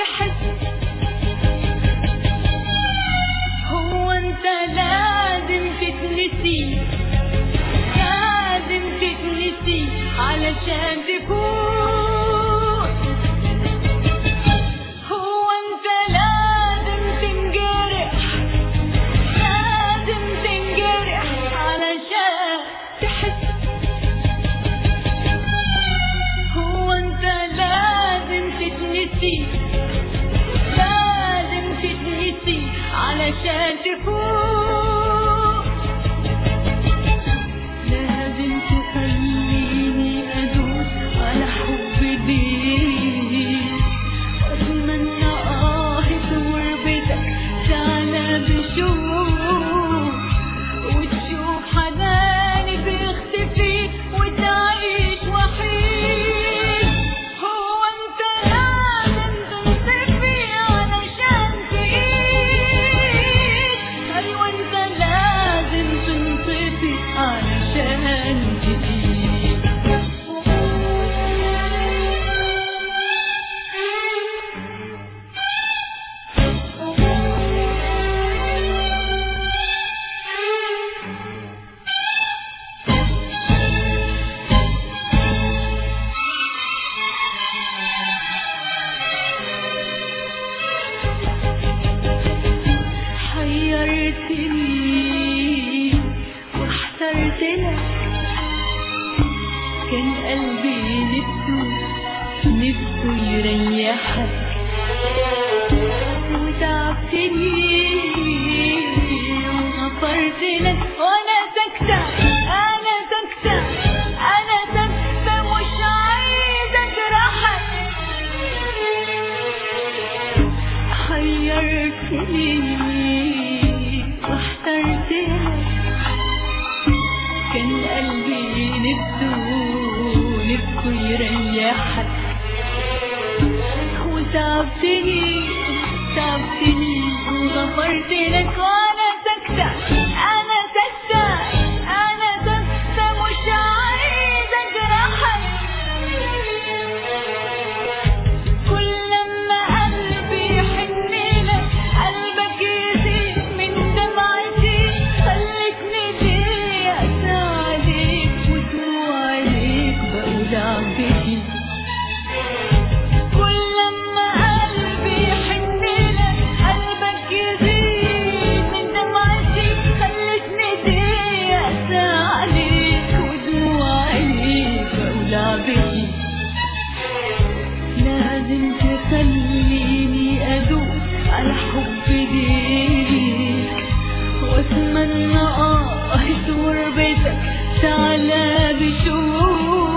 تحس هو انت لازم تتنسي لازم تتنسي علشان تكون هو انت لازم تنجرح لازم تنجرح علشان تحس هو انت لازم تتنسي لازم تتنسي علشان تفوق لازم تخليني ادوس على حب ليك اتمنى اه تربتك تعلى بشوق وتشوف حناني بيختفي وتعيش وحيد هو انت لازم تنطفي علشان تعيش ايوه انت لازم تنطفي علشان حيرتني واحترت لك كان قلبي نفسه نفسه يريحك وتعبتني وغفرت لك وانا ساكتة انا ساكتة انا ساكتة مش عايزة اجرحك حيرتني واحترت لك كان قلبي نفسه نفسه يريحك وتعبتني تعبتني وغفرت لك وانا ساكتة انا ساكتة انا ساكتة مش عايزة اجرحك كل لما قلبي يحن لك قلبك يزيد من دمعتي خلتني ضيقت عليك ودموع عليك بقول عبدي كل لما قلبي يحن لك قلبك يزيد من دمعتي خلتني ضيقت عليك ودموع عليك بقول عبدي لازم تخليني أدوس على حب ليك وأتمنى آه تربتك تعلى بشوق